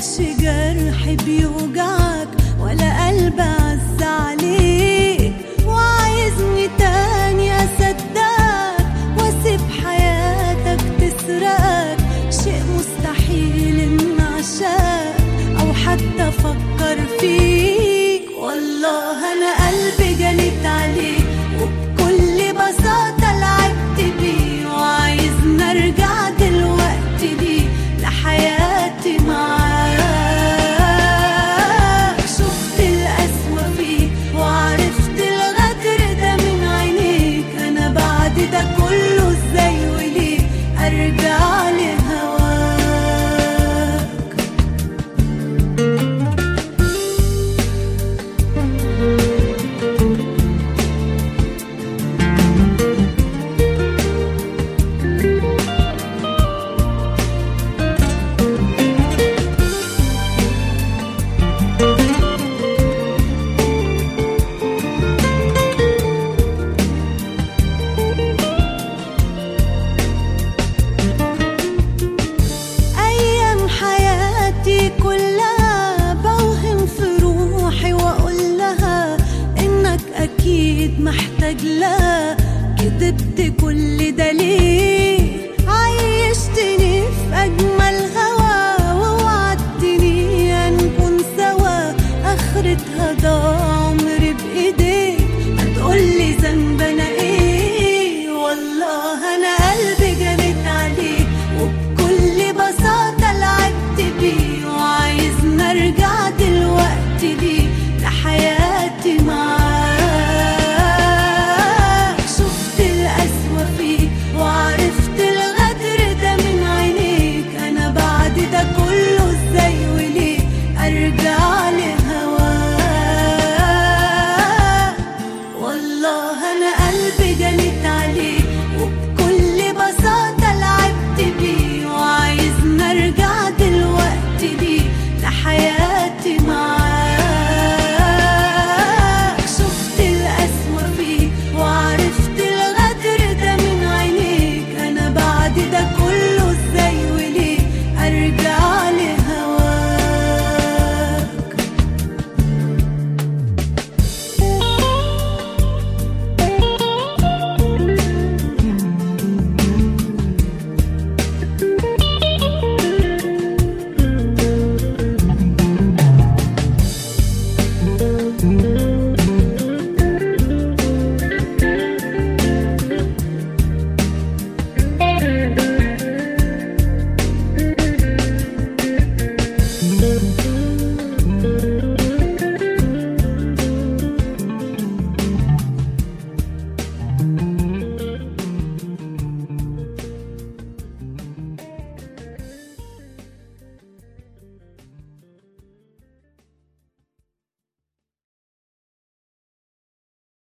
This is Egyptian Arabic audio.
لقيتش جرح بيوجعك ولا قلب عز عليك وعايزني تاني اصدقك واسيب حياتك تسرقك شيء مستحيل ان اعشاك او حتى افكر فيك والله انا قلبي جنيت عليك وبكل بساطة لعبت بيه وعايزني ارجع دلوقتي ليه لحياتي معاك شفت القسوة فيك وعرفت الغدر ده من عينيك انا بعد ده كله ازاي وليه ارجع لهواك أيام حياتي كلها بوهم في روحي وأقول لها إنك أكيد محتاج لها كدبت كل ده ليه عيشتني في أجمل